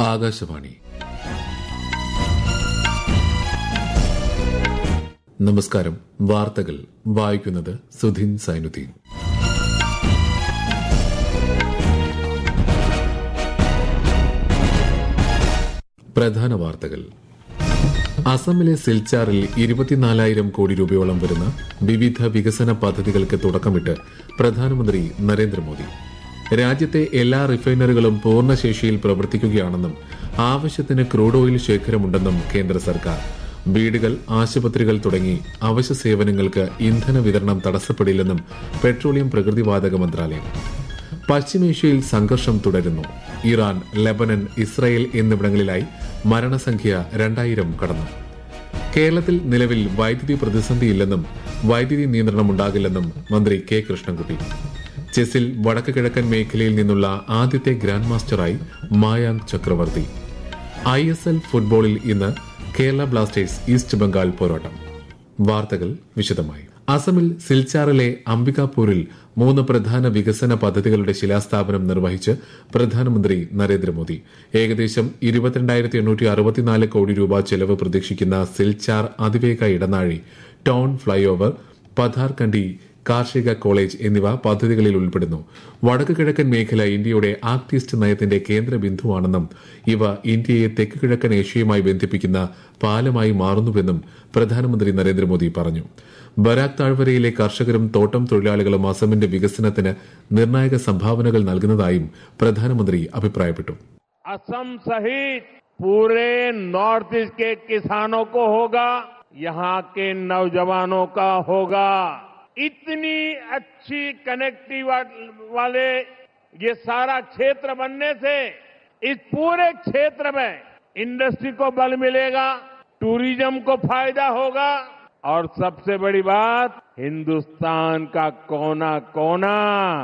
ആകാശവാണി നമസ്കാരം വാർത്തകൾ വായിക്കുന്നത് സുധിൻ സൈനുദ്ദീൻ പ്രധാന വാർത്തകൾ അസമിലെ സിൽച്ചാറിൽ ഇരുപത്തിനാലായിരം കോടി രൂപയോളം വരുന്ന വിവിധ വികസന പദ്ധതികൾക്ക് തുടക്കമിട്ട് പ്രധാനമന്ത്രി നരേന്ദ്രമോദി രാജ്യത്തെ എല്ലാ റിഫൈനറികളും പൂർണ്ണശേഷിയിൽ പ്രവർത്തിക്കുകയാണെന്നും ആവശ്യത്തിന് ക്രൂഡ് ഓയിൽ ശേഖരമുണ്ടെന്നും കേന്ദ്ര സർക്കാർ വീടുകൾ ആശുപത്രികൾ തുടങ്ങി അവശ്യ സേവനങ്ങൾക്ക് ഇന്ധന വിതരണം തടസ്സപ്പെടില്ലെന്നും പെട്രോളിയം പ്രകൃതിവാതക മന്ത്രാലയം പശ്ചിമേഷ്യയിൽ സംഘർഷം തുടരുന്നു ഇറാൻ ലബനൻ ഇസ്രായേൽ എന്നിവിടങ്ങളിലായി മരണസംഖ്യ രണ്ടായിരം കടന്നു കേരളത്തിൽ നിലവിൽ വൈദ്യുതി പ്രതിസന്ധിയില്ലെന്നും വൈദ്യുതി നിയന്ത്രണം ഉണ്ടാകില്ലെന്നും മന്ത്രി കെ കൃഷ്ണൻകുട്ടി ചെസ്സിൽ വടക്ക് കിഴക്കൻ മേഖലയിൽ നിന്നുള്ള ആദ്യത്തെ ഗ്രാൻഡ് മാസ്റ്ററായി മായാങ്ക് ചക്രവർത്തി ഐ എസ് എൽ ഫുട്ബോളിൽ ഇന്ന് കേരള ബ്ലാസ്റ്റേഴ്സ് ഈസ്റ്റ് ബംഗാൾ പോരാട്ടം വാർത്തകൾ വിശദമായി അസമിൽ സിൽച്ചാറിലെ അംബികാപൂരിൽ മൂന്ന് പ്രധാന വികസന പദ്ധതികളുടെ ശിലാസ്ഥാപനം നിർവഹിച്ച് പ്രധാനമന്ത്രി നരേന്ദ്രമോദി ഏകദേശം ഇരുപത്തിരണ്ടായിരത്തി എണ്ണൂറ്റി അറുപത്തിനാല് കോടി രൂപ ചെലവ് പ്രതീക്ഷിക്കുന്ന സിൽച്ചാർ അതിവേഗ ഇടനാഴി ടൌൺ ഫ്ളൈ ഓവർ പഥാർകണ്ടി കാർഷിക കോളേജ് എന്നിവ പദ്ധതികളിൽ ഉൾപ്പെടുന്നു വടക്ക് കിഴക്കൻ മേഖല ഇന്ത്യയുടെ ആക്ട് ഈസ്റ്റ് നയത്തിന്റെ കേന്ദ്ര ബിന്ദുവാണെന്നും ഇവ ഇന്ത്യയെ തെക്ക് കിഴക്കൻ ഏഷ്യയുമായി ബന്ധിപ്പിക്കുന്ന പാലമായി മാറുന്നുവെന്നും പ്രധാനമന്ത്രി നരേന്ദ്രമോദി പറഞ്ഞു ബരാക് താഴ്വരയിലെ കർഷകരും തോട്ടം തൊഴിലാളികളും അസമിന്റെ വികസനത്തിന് നിർണായക സംഭാവനകൾ നൽകുന്നതായും പ്രധാനമന്ത്രി അഭിപ്രായപ്പെട്ടു असम सहित पूरे नॉर्थ ईस्ट के किसानों को होगा यहाँ के नौजवानों का होगा इतनी अच्छी कनेक्टिविटी वाले ये सारा क्षेत्र बनने से इस पूरे क्षेत्र में इंडस्ट्री को बल मिलेगा टूरिज्म को फायदा होगा और सबसे बड़ी बात हिंदुस्तान का कोना कोना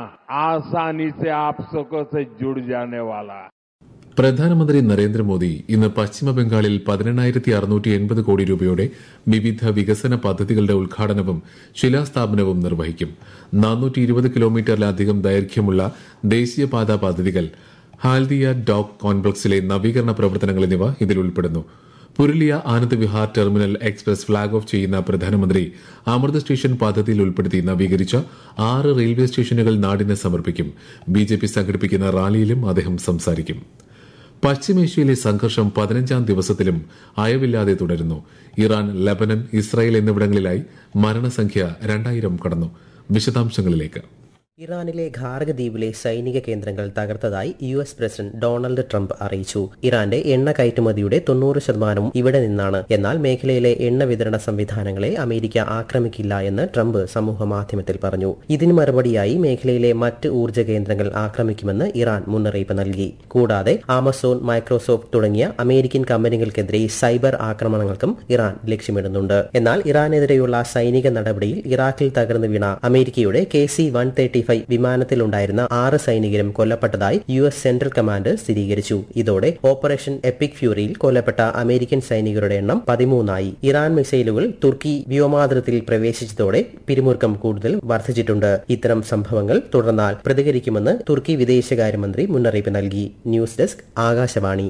आसानी से आप सबको से जुड़ जाने वाला है പ്രധാനമന്ത്രി നരേന്ദ്രമോദി ഇന്ന് പശ്ചിമ ബംഗാളിൽ പതിനെണ്ണായിരത്തി അറുന്നൂറ്റി എൺപത് കോടി രൂപയുടെ വിവിധ വികസന പദ്ധതികളുടെ ഉദ്ഘാടനവും ശിലാസ്ഥാപനവും നിർവഹിക്കും നാനൂറ്റി ഇരുപത് കിലോമീറ്ററിലധികം ദൈർഘ്യമുള്ള ദേശീയപാതാ പദ്ധതികൾ ഹാൽദിയ ഡോക് കോംപ്ലക്സിലെ നവീകരണ പ്രവർത്തനങ്ങൾ എന്നിവ ഇതിൽ ഉൾപ്പെടുന്നു Purulia Anand Vihar terminal express flag off ചെയ്യുന്ന പ്രധാനമന്ത്രി അമൃത് സ്റ്റേഷൻ പദ്ധതിയിൽ ഉൾപ്പെടുത്തി നവീകരിച്ച ആറ് റെയിൽവേ സ്റ്റേഷനുകൾ നാടിന് സമർപ്പിക്കും ബിജെപി സംഘടിപ്പിക്കുന്ന റാലിയിലും അദ്ദേഹം സംസാരിക്കും പശ്ചിമേഷ്യയിലെ സംഘർഷം പതിനഞ്ചാം ദിവസത്തിലും അയവില്ലാതെ തുടരുന്നു ഇറാൻ ലബനൻ ഇസ്രായേൽ എന്നിവിടങ്ങളിലായി മരണസംഖ്യ രണ്ടായിരം കടന്നു വിശദാംശങ്ങളിലേക്ക് ഇറാനിലെ ഖാർഗ് ദ്വീപിലെ സൈനിക കേന്ദ്രങ്ങൾ തകർത്തതായി U S president Donald Trump അറിയിച്ചു ഇറാന്റെ എണ്ണ കയറ്റുമതിയുടെ തൊണ്ണൂറ് ശതമാനവും ഇവിടെ നിന്നാണ് എന്നാൽ മേഖലയിലെ എണ്ണ വിതരണ സംവിധാനങ്ങളെ അമേരിക്ക ആക്രമിക്കില്ല എന്ന് ട്രംപ് സമൂഹ മാധ്യമത്തിൽ പറഞ്ഞു ഇതിന് മറുപടിയായി മേഖലയിലെ മറ്റ് ഊർജ്ജ കേന്ദ്രങ്ങൾ ആക്രമിക്കുമെന്ന് ഇറാൻ മുന്നറിയിപ്പ് നൽകി കൂടാതെ ആമസോൺ മൈക്രോസോഫ്റ്റ് തുടങ്ങിയ അമേരിക്കൻ കമ്പനികൾക്കെതിരെ സൈബർ ആക്രമണങ്ങൾക്കും ഇറാൻ ലക്ഷ്യമിടുന്നുണ്ട് എന്നാൽ ഇറാനെതിരെയുള്ള സൈനിക നടപടിയിൽ ഇറാഖിൽ തകർന്നു വീണ അമേരിക്കയുടെ K C one thirty five വിമാനത്തിലുണ്ടായിരുന്ന ആറ് സൈനികരും കൊല്ലപ്പെട്ടതായി യു എസ് സെൻട്രൽ കമാൻഡ് സ്ഥിരീകരിച്ചു ഇതോടെ ഓപ്പറേഷൻ എപ്പിക് ഫ്യൂറിയിൽ കൊല്ലപ്പെട്ട അമേരിക്കൻ സൈനികരുടെ എണ്ണം പതിമൂന്നായി ഇറാൻ മിസൈലുകൾ തുർക്കി വ്യോമാതൃത്തിൽ പ്രവേശിച്ചതോടെ പിരിമുറുക്കം കൂടുതൽ വർദ്ധിച്ചിട്ടുണ്ട് ഇത്തരം സംഭവങ്ങൾ തുടർന്നാൽ പ്രതികരിക്കുമെന്ന് തുർക്കി വിദേശകാര്യമന്ത്രി മുന്നറിയിപ്പ് നൽകി ന്യൂസ് ഡെസ്ക് ആകാശവാണി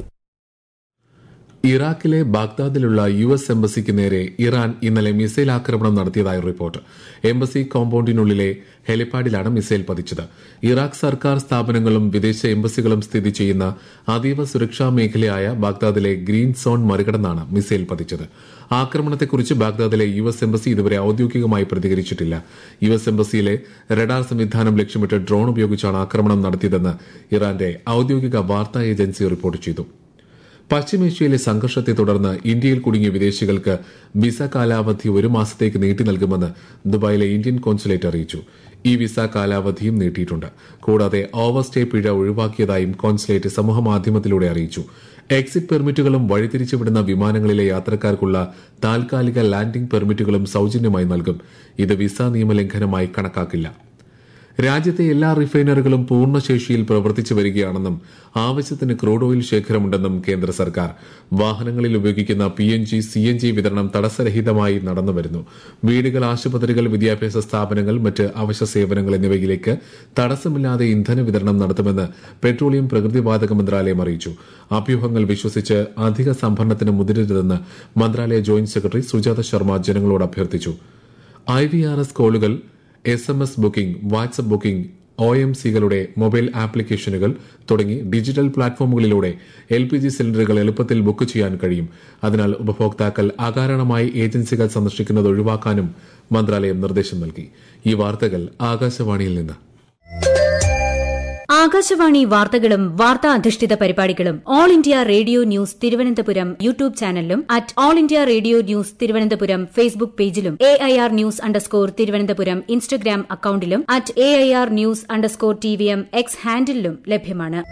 ഇറാഖിലെ ബാഗ്ദാദിലുള്ള യു എസ് എംബസിക്ക് നേരെ ഇറാൻ ഇന്നലെ മിസൈൽ ആക്രമണം നടത്തിയതായി റിപ്പോർട്ട് എംബസി കോമ്പൌണ്ടിനുള്ളിലെ ഹെലിപാഡിലാണ് മിസൈൽ പതിച്ചത് ഇറാഖ് സർക്കാർ സ്ഥാപനങ്ങളും വിദേശ എംബസികളും സ്ഥിതി ചെയ്യുന്ന അതീവ സുരക്ഷാ മേഖലയായ ബാഗ്ദാദിലെ ഗ്രീൻ സോൺ മറികടന്നാണ് മിസൈൽ പതിച്ചത് ആക്രമണത്തെക്കുറിച്ച് ബാഗ്ദാദിലെ യു എസ് എംബസി ഇതുവരെ ഔദ്യോഗികമായി പ്രതികരിച്ചിട്ടില്ല യു എസ് എംബസിയിലെ റഡാർ സംവിധാനം ലക്ഷ്യമിട്ട് ഡ്രോൺ ഉപയോഗിച്ചാണ് ആക്രമണം നടത്തിയതെന്ന് ഇറാന്റെ ഔദ്യോഗിക വാർത്താ ഏജൻസി റിപ്പോർട്ട് ചെയ്തു പശ്ചിമേഷ്യയിലെ സംഘർഷത്തെ തുടർന്ന് ഇന്ത്യയിൽ കുടുങ്ങിയ വിദേശികൾക്ക് വിസ കാലാവധി ഒരു മാസത്തേക്ക് നീട്ടി നൽകുമെന്ന് ദുബായിലെ ഇന്ത്യൻ കോൺസുലേറ്റ് അറിയിച്ചു ഈ വിസ കാലാവധിയും നീട്ടിയിട്ടുണ്ട് കൂടാതെ ഓവർസ്റ്റേ പിഴ ഒഴിവാക്കിയതായും കോൺസുലേറ്റ് സമൂഹമാധ്യമത്തിലൂടെ അറിയിച്ചു എക്സിറ്റ് പെർമിറ്റുകളും വഴിതിരിച്ചുവിടുന്ന വിമാനങ്ങളിലെ യാത്രക്കാർക്കുള്ള താൽക്കാലിക ലാൻഡിംഗ് പെർമിറ്റുകളും സൌജന്യമായി നൽകും ഇത് വിസ നിയമലംഘനമായി കണക്കാക്കില്ല രാജ്യത്തെ എല്ലാ റിഫൈനറികളും പൂർണ്ണശേഷിയിൽ പ്രവർത്തിച്ചു വരികയാണെന്നും ആവശ്യത്തിന് ക്രൂഡ് ഓയിൽ ശേഖരമുണ്ടെന്നും കേന്ദ്ര സർക്കാർ വാഹനങ്ങളിൽ ഉപയോഗിക്കുന്ന P N G C N G വിതരണം തടസ്സരഹിതമായി നടന്നുവരുന്നു വീടുകൾ ആശുപത്രികൾ വിദ്യാഭ്യാസ സ്ഥാപനങ്ങൾ മറ്റ് അവശ്യ സേവനങ്ങൾ എന്നിവയിലേക്ക് തടസ്സമില്ലാതെ ഇന്ധന വിതരണം നടത്തുമെന്ന് പെട്രോളിയം പ്രകൃതിവാതക മന്ത്രാലയം അറിയിച്ചു അഭ്യൂഹങ്ങൾ വിശ്വസിച്ച് അധിക സംഭരണത്തിന് മുതിരരുതെന്ന് മന്ത്രാലയ ജോയിന്റ് സെക്രട്ടറി സുജാത ശർമ്മ ജനങ്ങളോട് അഭ്യർത്ഥിച്ചു ഐ വി ആർ എസ് കോളുകൾ S M S booking WhatsApp booking O M സികളുടെ മൊബൈൽ ആപ്ലിക്കേഷനുകൾ തുടങ്ങി ഡിജിറ്റൽ പ്ലാറ്റ്ഫോമുകളിലൂടെ എൽ പി ജി സിലിണ്ടറുകൾ എളുപ്പത്തിൽ ബുക്ക് ചെയ്യാൻ കഴിയും അതിനാൽ ഉപഭോക്താക്കൾ അകാരണമായി ഏജൻസികൾ സന്ദർശിക്കുന്നത് ഒഴിവാക്കാനും മന്ത്രാലയം നിർദ്ദേശം നൽകി ഈ വാർത്തകൾ ആകാശവാണിയിൽ നിന്ന് ആകാശവാണി വാർത്തകളും വാർത്താ അധിഷ്ഠിത പരിപാടികളും all India radio news Thiruvananthapuram YouTube ചാനലിലും at all India radio news Thiruvananthapuram Facebook പേജിലും A I R news underscore Thiruvananthapuram Instagram അക്കൌണ്ടിലും at A I R news underscore T V M X ഹാൻഡിലും ലഭ്യമാണ്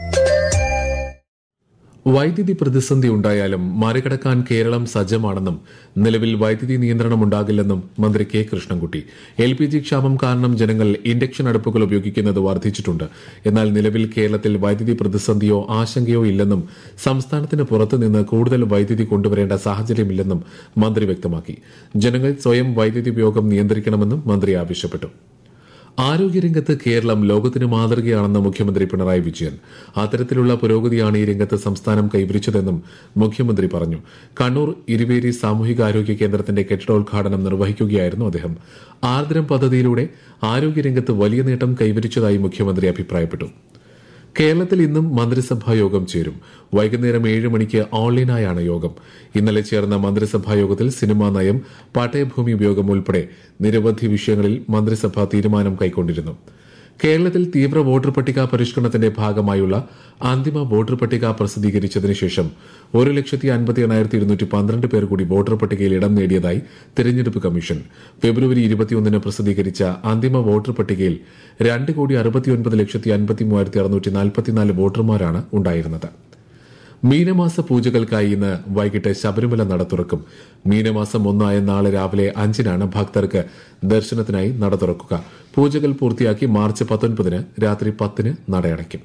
വൈദ്യുതി പ്രതിസന്ധി ഉണ്ടായാലും മറികടക്കാൻ കേരളം സജ്ജമാണെന്നും നിലവിൽ വൈദ്യുതി നിയന്ത്രണം ഉണ്ടാകില്ലെന്നും മന്ത്രി K Krishnankutty L P G ക്ഷാമം കാരണം ജനങ്ങൾ ഇൻഡക്ഷൻ അടുപ്പുകൾ ഉപയോഗിക്കുന്നത് വർദ്ധിച്ചിട്ടുണ്ട് എന്നാൽ നിലവിൽ കേരളത്തിൽ വൈദ്യുതി പ്രതിസന്ധിയോ ആശങ്കയോ ഇല്ലെന്നും സംസ്ഥാനത്തിന് പുറത്തുനിന്ന് കൂടുതൽ വൈദ്യുതി കൊണ്ടുവരേണ്ട സാഹചര്യമില്ലെന്നും മന്ത്രി വ്യക്തമാക്കി ജനങ്ങൾ സ്വയം വൈദ്യുതി ഉപയോഗം നിയന്ത്രിക്കണമെന്നും മന്ത്രി ആവശ്യപ്പെട്ടു ആരോഗ്യരംഗത്ത് കേരളം ലോകത്തിന് മാതൃകയാണെന്ന് മുഖ്യമന്ത്രി പിണറായി വിജയൻ അത്തരത്തിലുള്ള പുരോഗതിയാണ് ഈ രംഗത്ത് സംസ്ഥാനം കൈവരിച്ചതെന്നും മുഖ്യമന്ത്രി പറഞ്ഞു കണ്ണൂർ ഇരുവേരി സാമൂഹികാരോഗ്യ കേന്ദ്രത്തിന്റെ കെട്ടിടോദ്ഘാടനം നിർവഹിക്കുകയായിരുന്നു അദ്ദേഹം ആർദ്രം പദ്ധതിയിലൂടെ ആരോഗ്യരംഗത്ത് വലിയ നേട്ടം കൈവരിച്ചതായി മുഖ്യമന്ത്രി അഭിപ്രായപ്പെട്ടു കേരളത്തിൽ ഇന്നും മന്ത്രിസഭാ യോഗം ചേരും വൈകുന്നേരം ഏഴ് മണിക്ക് ഓൺലൈനായാണ് യോഗം ഇന്നലെ ചേർന്ന മന്ത്രിസഭാ യോഗത്തിൽ സിനിമാ നയം പാട്ടയഭൂമി ഉപയോഗം ഉൾപ്പെടെ നിരവധി വിഷയങ്ങളിൽ മന്ത്രിസഭ തീരുമാനം കൈക്കൊണ്ടിരുന്നു കേരളത്തിൽ തീവ്ര വോട്ടർ പട്ടിക പരിഷ്കരണത്തിന്റെ ഭാഗമായുള്ള അന്തിമ വോട്ടർ പട്ടിക പ്രസിദ്ധീകരിച്ചതിനു ശേഷം ഒരു ലക്ഷത്തി അൻപത്തി എണ്ണായിരത്തി ഇരുന്നൂറ്റി പന്ത്രണ്ട് പേർ കൂടി വോട്ടർ പട്ടികയിൽ ഇടം നേടിയതായി തെരഞ്ഞെടുപ്പ് കമ്മീഷൻ ഫെബ്രുവരി ഇരുപത്തിയൊന്നിന് പ്രസിദ്ധീകരിച്ച അന്തിമ വോട്ടർ പട്ടികയിൽ രണ്ട് കോടി അറുപത്തിയൊൻപത് ലക്ഷത്തി അൻപത്തി മൂവായിരത്തി അറുന്നൂറ്റി നാൽപ്പത്തിനാല് വോട്ടർമാരാണ് ഉണ്ടായിരുന്നത് മീനമാസ പൂജകൾക്കായി ഇന്ന് വൈകിട്ട് ശബരിമല നട തുറക്കും മീനമാസം ഒന്നായ നാളെ രാവിലെ അഞ്ചിനാണ് ഭക്തർക്ക് ദർശനത്തിനായി നട തുറക്കുക പൂജകൾ പൂർത്തിയാക്കി മാർച്ച് പത്തൊൻപതിന് രാത്രി പത്തിന് നടയടയ്ക്കും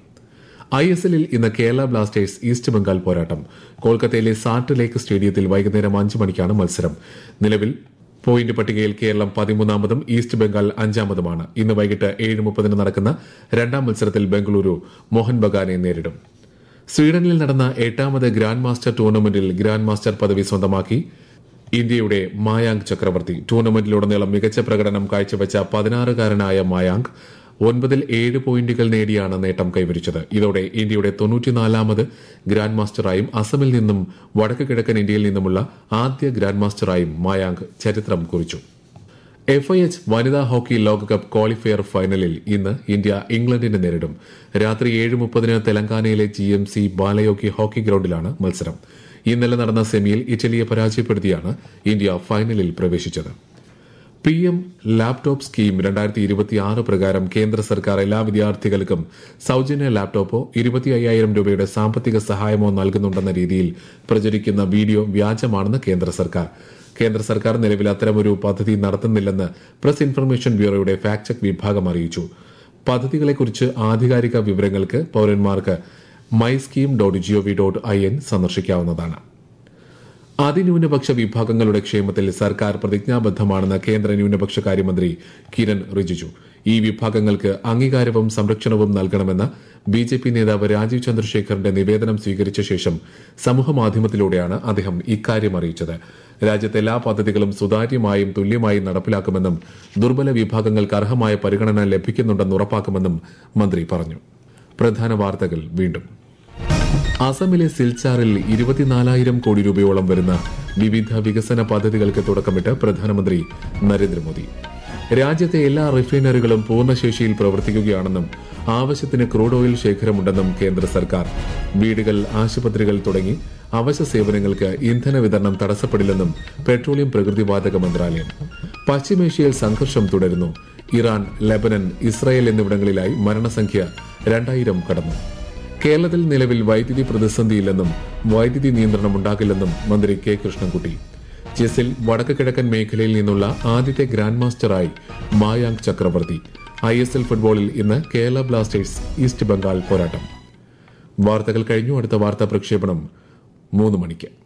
ഐ എസ് എല്ലിൽ ഇന്ന് കേരള ബ്ലാസ്റ്റേഴ്സ് ഈസ്റ്റ് ബംഗാൾ പോരാട്ടം കൊൽക്കത്തയിലെ സാൾട്ട് ലേക്ക് സ്റ്റേഡിയത്തിൽ വൈകുന്നേരം അഞ്ച് മണിക്കാണ് മത്സരം നിലവിൽ പോയിന്റ് പട്ടികയിൽ കേരളം പതിമൂന്നാമതും ഈസ്റ്റ് ബംഗാൾ അഞ്ചാമതുമാണ് ഇന്ന് വൈകിട്ട് ഏഴ് മുപ്പതിന് നടക്കുന്ന രണ്ടാം മത്സരത്തിൽ ബംഗളൂരു മോഹൻ ബഗാനെ നേരിടും സ്വീഡനിൽ നടന്ന എട്ടാമത് ഗ്രാൻഡ് മാസ്റ്റർ ടൂർണമെന്റിൽ ഗ്രാൻഡ് മാസ്റ്റർ പദവി സ്വന്തമാക്കി ഇന്ത്യയുടെ മായാങ്ക് ചക്രവർത്തി ടൂർണമെന്റിലുടനീളം മികച്ച പ്രകടനം കാഴ്ചവെച്ച പതിനാറുകാരനായ മായാങ്ക് ഒൻപതിൽ ഏഴ് പോയിന്റുകൾ നേടിയാണ് നേട്ടം കൈവരിച്ചത് ഇതോടെ ഇന്ത്യയുടെ തൊണ്ണൂറ്റിനാലാമത് ഗ്രാൻഡ് മാസ്റ്ററായും അസമിൽ നിന്നും വടക്ക് കിഴക്കൻ ഇന്ത്യയിൽ നിന്നുമുള്ള ആദ്യ ഗ്രാൻഡ് മാസ്റ്ററായും മായാങ്ക് ചരിത്രം കുറിച്ചു എഫ് ഐ എച്ച് വനിതാ ഹോക്കി ലോകകപ്പ് ക്വാളിഫയർ ഫൈനലിൽ ഇന്ന് ഇന്ത്യ ഇംഗ്ലണ്ടിനെ നേരിടും രാത്രി ഏഴ് മുപ്പതിന് തെലങ്കാനയിലെ G M C Balayogi hockey ഗ്രൌണ്ടിലാണ് മത്സരം ഇന്നലെ നടന്ന സെമിയിൽ ഇറ്റലിയെ പരാജയപ്പെടുത്തിയാണ് ഇന്ത്യ ഫൈനലിൽ പ്രവേശിച്ചത് പി എം ലാപ്ടോപ്പ് സ്കീം രണ്ടായിരത്തി ഇരുപത്തിയാറ് പ്രകാരം കേന്ദ്ര സർക്കാർ എല്ലാ വിദ്യാർത്ഥികൾക്കും സൌജന്യ ലാപ്ടോപ്പോ ഇരുപത്തി അയ്യായിരം രൂപയുടെ സാമ്പത്തിക സഹായമോ നൽകുന്നുണ്ടെന്ന രീതിയിൽ പ്രചരിക്കുന്ന വീഡിയോ വ്യാജമാണെന്ന് കേന്ദ്ര സർക്കാർ കേന്ദ്ര സർക്കാർ നിലവിൽ അത്തരമൊരു പദ്ധതി നടത്തുന്നില്ലെന്ന് പ്രസ് ഇൻഫർമേഷൻ ബ്യൂറോയുടെ ഫാക്ട് ചെക്ക് വിഭാഗം അറിയിച്ചു പദ്ധതികളെക്കുറിച്ച് ആധികാരിക വിവരങ്ങൾക്ക് പൌരന്മാർക്ക് my scheme dot gov dot I N സന്ദർശിക്കാവുന്നതാണ് അതിന്യൂനപക്ഷ വിഭാഗങ്ങളുടെ ക്ഷേമത്തിൽ സർക്കാർ പ്രതിജ്ഞാബദ്ധമാണെന്ന് കേന്ദ്ര ന്യൂനപക്ഷ കാര്യമന്ത്രി കിരൺ റിജിജു ഈ വിഭാഗങ്ങൾക്ക് അംഗീകാരവും സംരക്ഷണവും നൽകണമെന്ന ബി ജെ പി നേതാവ് രാജീവ് ചന്ദ്രശേഖറിന്റെ നിവേദനം സ്വീകരിച്ച ശേഷം സമൂഹമാധ്യമത്തിലൂടെയാണ് അദ്ദേഹം ഇക്കാര്യം അറിയിച്ചത് രാജ്യത്തെ എല്ലാ പദ്ധതികളും സുതാര്യമായും തുല്യമായും നടപ്പിലാക്കുമെന്നും ദുർബല വിഭാഗങ്ങൾക്ക് അർഹമായ പരിഗണന ലഭിക്കുന്നുണ്ടെന്ന് ഉറപ്പാക്കുമെന്നും മന്ത്രി പറഞ്ഞു പ്രധാന വാർത്തകൾ വീണ്ടും അസമിലെ സിൽച്ചാറിൽ ഇരുപത്തിനാലായിരം കോടി രൂപയോളം വരുന്ന വിവിധ വികസന പദ്ധതികൾക്ക് തുടക്കമിട്ട് പ്രധാനമന്ത്രി നരേന്ദ്രമോദി രാജ്യത്തെ എല്ലാ റിഫൈനറികളും പൂർണ്ണശേഷിയിൽ പ്രവർത്തിക്കുകയാണെന്നും ആവശ്യത്തിന് ക്രൂഡ് ഓയിൽ ശേഖരമുണ്ടെന്നും കേന്ദ്ര സർക്കാർ വീടുകൾ ആശുപത്രികൾ തുടങ്ങി അവശ്യ സേവനങ്ങൾക്ക് ഇന്ധന വിതരണം തടസ്സപ്പെടില്ലെന്നും പെട്രോളിയം പ്രകൃതിവാതക മന്ത്രാലയം പശ്ചിമേഷ്യയിൽ സംഘർഷം തുടരുന്നു ഇറാൻ ലബനൻ ഇസ്രായേൽ എന്നിവിടങ്ങളിലായി മരണസംഖ്യ രണ്ടായിരം കടന്നു കേരളത്തിൽ നിലവിൽ വൈദ്യുതി പ്രതിസന്ധിയില്ലെന്നും വൈദ്യുതി നിയന്ത്രണം ഉണ്ടാകില്ലെന്നും മന്ത്രി കെ കൃഷ്ണൻകുട്ടി ചെസ്സിൽ വടക്ക് കിഴക്കൻ മേഖലയിൽ നിന്നുള്ള ആദ്യത്തെ ഗ്രാൻഡ് മാസ്റ്ററായി മായാങ്ക് ചക്രവർത്തി ഐ എസ് എൽ ഫുട്ബോളിൽ ഇന്ന് കേരള ബ്ലാസ്റ്റേഴ്സ് ഈസ്റ്റ് ബംഗാൾ പോരാട്ടം വാർത്തകൾ കഴിഞ്ഞു അടുത്ത വാർത്താ പ്രക്ഷേപണം മൂന്ന് മണിക്ക്